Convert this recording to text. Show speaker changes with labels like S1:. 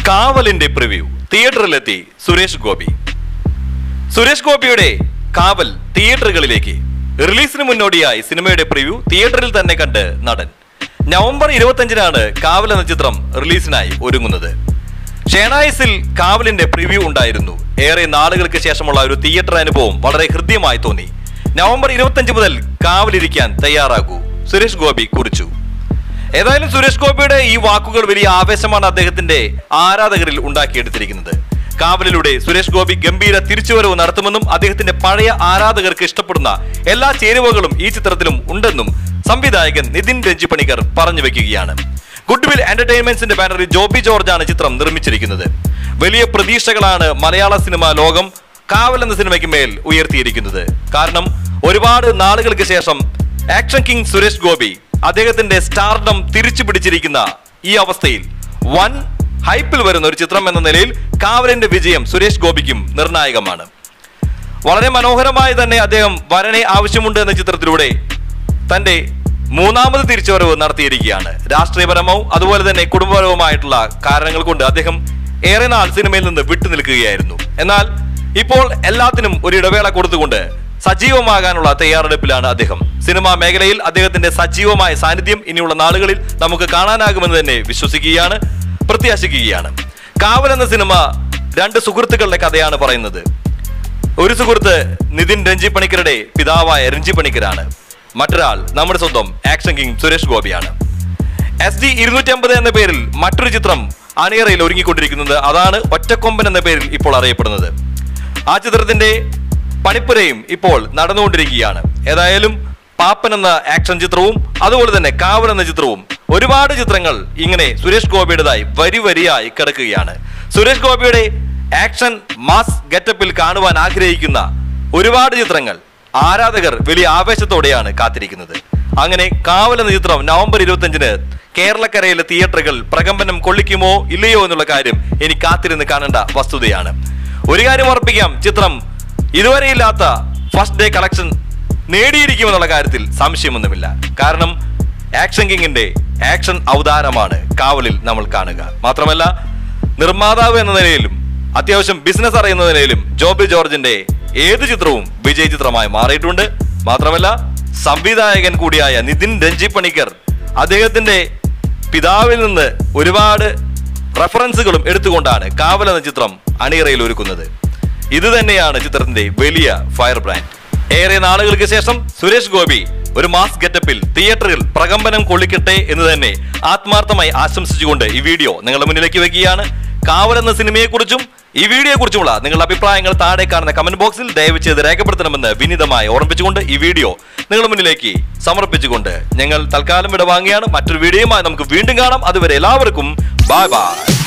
S1: കാവലിന്റെ preview തിയേറ്ററിലെത്തി സുരേഷ് ഗോപി സുരേഷ് ഗോപിയുടെ കാവൽ തിയേറ്ററുകളിലേക്ക് റിലീസിന് മുന്നോടിയായി സിനിമയുടെ പ്രിവ്യൂ തിയേറ്ററിൽ തന്നെ കണ്ട് നടൻ നവംബർ ഇരുപത്തഞ്ചിനാണ് കാവൽ എന്ന ചിത്രം റിലീസിനായി ഒരുങ്ങുന്നത് ഷേണായിസിൽ കാവലിന്റെ പ്രിവ്യൂ ഉണ്ടായിരുന്നു ഏറെ നാളുകൾക്ക് ശേഷമുള്ള ഒരു തിയേറ്റർ അനുഭവം വളരെ ഹൃദ്യമായി തോന്നി നവംബർ ഇരുപത്തഞ്ച് മുതൽ കാവലിരിക്കാൻ തയ്യാറാകൂ സുരേഷ് ഗോപി കുറിച്ചു ഏതായാലും സുരേഷ് ഗോപിയുടെ ഈ വാക്കുകൾ വലിയ ആവേശമാണ് അദ്ദേഹത്തിന്റെ ആരാധകരിൽ ഉണ്ടാക്കിയെടുത്തിരിക്കുന്നത് കാവലിലൂടെ സുരേഷ് ഗോപി ഗംഭീര തിരിച്ചുവരവ് നടത്തുമെന്നും അദ്ദേഹത്തിന്റെ പഴയ ആരാധകർക്ക് ഇഷ്ടപ്പെടുന്ന എല്ലാ ചേരുവകളും ഈ ചിത്രത്തിലും ഉണ്ടെന്നും സംവിധായകൻ നിതിൻ രഞ്ജി പണിക്കർ പറഞ്ഞു വെക്കുകയാണ് ഗുഡ്വിൽ എന്റർടൈൻമെന്റ്സിന്റെ ബാനറിൽ ജോബി ജോർജാണ് ചിത്രം നിർമ്മിച്ചിരിക്കുന്നത് വലിയ പ്രതീക്ഷകളാണ് മലയാള സിനിമ ലോകം കാവൽ എന്ന സിനിമയ്ക്ക് മേൽ ഉയർത്തിയിരിക്കുന്നത് കാരണം ഒരുപാട് നാളുകൾക്ക് ശേഷം ആക്ഷൻ കിങ് സുരേഷ് ഗോപി അദ്ദേഹത്തിന്റെ സ്റ്റാർഡം തിരിച്ചു പിടിച്ചിരിക്കുന്ന ഈ അവസ്ഥയിൽ വൻ ഹൈപ്പിൽ വരുന്ന ഒരു ചിത്രം എന്ന നിലയിൽ കാവലിന്റെ വിജയം സുരേഷ് ഗോപിക്കും നിർണായകമാണ് വളരെ മനോഹരമായി തന്നെ അദ്ദേഹം വരനെ ആവശ്യമുണ്ട് എന്ന ചിത്രത്തിലൂടെ തന്റെ മൂന്നാമത് തിരിച്ചുവരവ് നടത്തിയിരിക്കുകയാണ് രാഷ്ട്രീയപരമവും അതുപോലെ തന്നെ കുടുംബപരവുമായിട്ടുള്ള കാരണങ്ങൾ കൊണ്ട് അദ്ദേഹം ഏറെ നാൾ സിനിമയിൽ നിന്ന് വിട്ടു നിൽക്കുകയായിരുന്നു എന്നാൽ ഇപ്പോൾ എല്ലാത്തിനും ഒരു ഇടവേള കൊടുത്തുകൊണ്ട് സജീവമാകാനുള്ള തയ്യാറെടുപ്പിലാണ് അദ്ദേഹം സിനിമാ മേഖലയിൽ അദ്ദേഹത്തിന്റെ സജീവമായ സാന്നിധ്യം ഇനിയുള്ള നാളുകളിൽ നമുക്ക് കാണാനാകുമെന്ന് തന്നെ വിശ്വസിക്കുകയാണ് പ്രത്യാശിക്കുകയാണ് കാവൽ എന്ന സിനിമ രണ്ട് സുഹൃത്തുക്കളുടെ കഥയാണ് പറയുന്നത് ഒരു സുഹൃത്ത് നിതിൻ രഞ്ജി പണിക്കരുടെ പിതാവായ രഞ്ജി പണിക്കരാണ് മറ്റൊരാൾ നമ്മുടെ സ്വന്തം ആക്ഷൻ കിങ് സുരേഷ് ഗോപിയാണ് എസ് ഡി ഇരുന്നൂറ്റി അമ്പത് എന്ന പേരിൽ മറ്റൊരു ചിത്രം അണിയറയിൽ ഒരുങ്ങിക്കൊണ്ടിരിക്കുന്നത് അതാണ് ഒറ്റക്കൊമ്പൻ എന്ന പേരിൽ ഇപ്പോൾ അറിയപ്പെടുന്നത് ആ ചിത്രത്തിന്റെ പണിപ്പുരയും ഇപ്പോൾ നടന്നുകൊണ്ടിരിക്കുകയാണ് ഏതായാലും പാപ്പൻ എന്ന ആക്ഷൻ ചിത്രവും അതുപോലെ തന്നെ കാവൽ എന്ന ചിത്രവും ഒരുപാട് ചിത്രങ്ങൾ ഇങ്ങനെ സുരേഷ് ഗോപിയുടേതായി വരി വരിയായി കിടക്കുകയാണ് സുരേഷ് ഗോപിയുടെ ആക്ഷൻ മാസ് ഗെറ്റപ്പിൽ കാണുവാൻ ആഗ്രഹിക്കുന്ന ഒരുപാട് ചിത്രങ്ങൾ ആരാധകർ വലിയ ആവേശത്തോടെയാണ് കാത്തിരിക്കുന്നത് അങ്ങനെ കാവൽ എന്ന ചിത്രം നവംബർ ഇരുപത്തഞ്ചിന് കേരളക്കരയിലെ തിയേറ്ററുകൾ പ്രകമ്പനം കൊള്ളിക്കുമോ ഇല്ലയോ എന്നുള്ള കാര്യം ഇനി കാത്തിരുന്ന് കാണേണ്ട വസ്തുതയാണ് ഒരു കാര്യം ഉറപ്പിക്കാം ചിത്രം ഇതുവരെ ഇല്ലാത്ത ഫസ്റ്റ് ഡേ കളക്ഷൻ നേടിയിരിക്കുമെന്നുള്ള കാര്യത്തിൽ സംശയമൊന്നുമില്ല കാരണം ആക്ഷൻ കിങ്ങിന്റെ ആക്ഷൻ അവതാരമാണ് കാവലിൽ നമ്മൾ കാണുക മാത്രമല്ല നിർമ്മാതാവ് എന്ന നിലയിലും അത്യാവശ്യം ബിസിനസ് അറിയുന്ന നിലയിലും ജോബി ജോർജിന്റെ ഏത് ചിത്രവും വിജയ ചിത്രമായി മാറിയിട്ടുണ്ട് മാത്രമല്ല സംവിധായകൻ കൂടിയായ നിതിൻ രഞ്ജി പണിക്കർ അദ്ദേഹത്തിന്റെ പിതാവിൽ നിന്ന് ഒരുപാട് റെഫറൻസുകളും എടുത്തുകൊണ്ടാണ് കാവൽ എന്ന ചിത്രം അണിയറയിൽ ഒരുക്കുന്നത് ഇത് തന്നെയാണ് ചിത്രത്തിന്റെ വലിയ ഫയർ ബ്രാൻഡ് ഏറെ നാളുകൾക്ക് ശേഷം സുരേഷ് ഗോപി ഒരു മാസ് ഗെറ്റപ്പിൽ തിയേറ്ററിൽ പ്രകമ്പനം കൊള്ളിക്കട്ടെ എന്ന് തന്നെ ആത്മാർത്ഥമായി ആശംസിച്ചുകൊണ്ട് ഈ വീഡിയോ നിങ്ങളുടെ മുന്നിലേക്ക് വെക്കുകയാണ് കാവൽ എന്ന സിനിമയെക്കുറിച്ചും ഈ വീഡിയോയെ കുറിച്ചുമുള്ള നിങ്ങളുടെ അഭിപ്രായങ്ങൾ താഴെ കാണുന്ന കമന്റ് ബോക്സിൽ ദയവ് ചെയ്ത് രേഖപ്പെടുത്തണമെന്ന് വിനീതമായി ഓർമ്മിച്ചുകൊണ്ട് ഈ വീഡിയോ നിങ്ങളുടെ മുന്നിലേക്ക് സമർപ്പിച്ചുകൊണ്ട് ഞങ്ങൾ തൽക്കാലം വിട വാങ്ങിയാണ് മറ്റൊരു വീഡിയോയുമായി നമുക്ക് വീണ്ടും കാണാം അതുവരെ എല്ലാവർക്കും ബൈ ബൈ